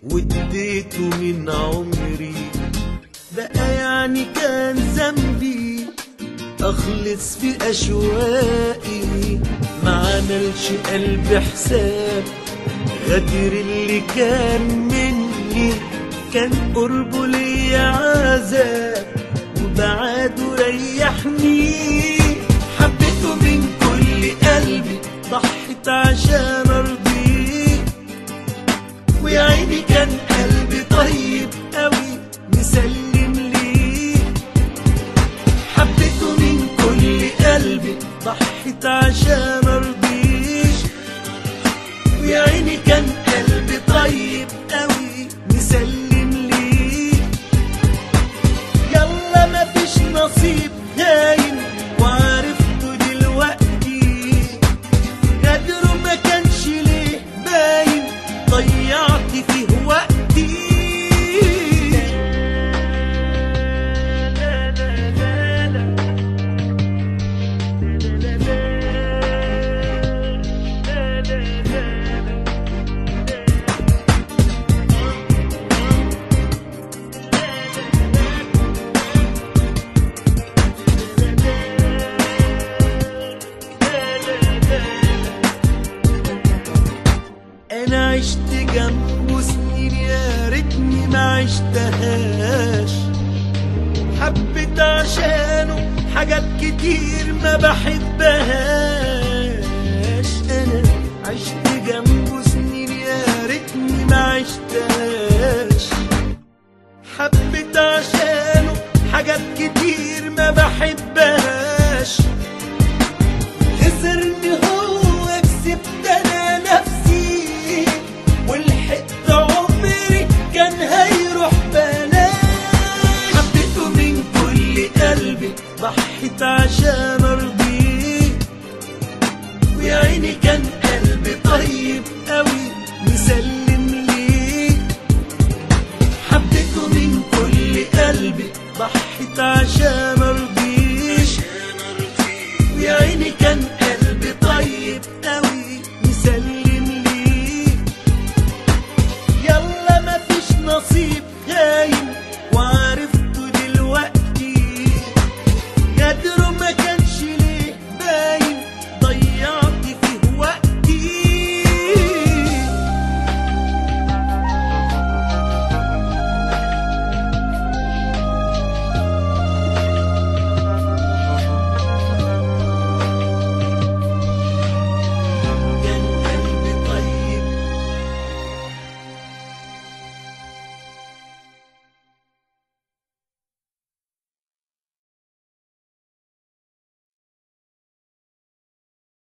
واديته من عمري بقى يعني كان ذنبي اخلص في اشواقي ما عملش قلبي حساب غدر اللي كان مني كان قربه ليا عذاب وبعاده ريحني حبيته من كل قلبي ضحيت عشان ارضيه ويا عيني كان قلبي طيب قوي مسلم ليه حبيته من كل قلبي ضحيت عشان ارضيه ويا عيني كان قلبي طيب قوي مسلم ليه يلا مفيش نصيب هاين وعرفته دلوقتي قدره ما كانش ليه باين ضيعت فيه وقتي انا عشت جنبه سنين يا ريتني ما عشتهاش حبيت عشانه حاجات كتير ما بحبهاش انا عشت جنبه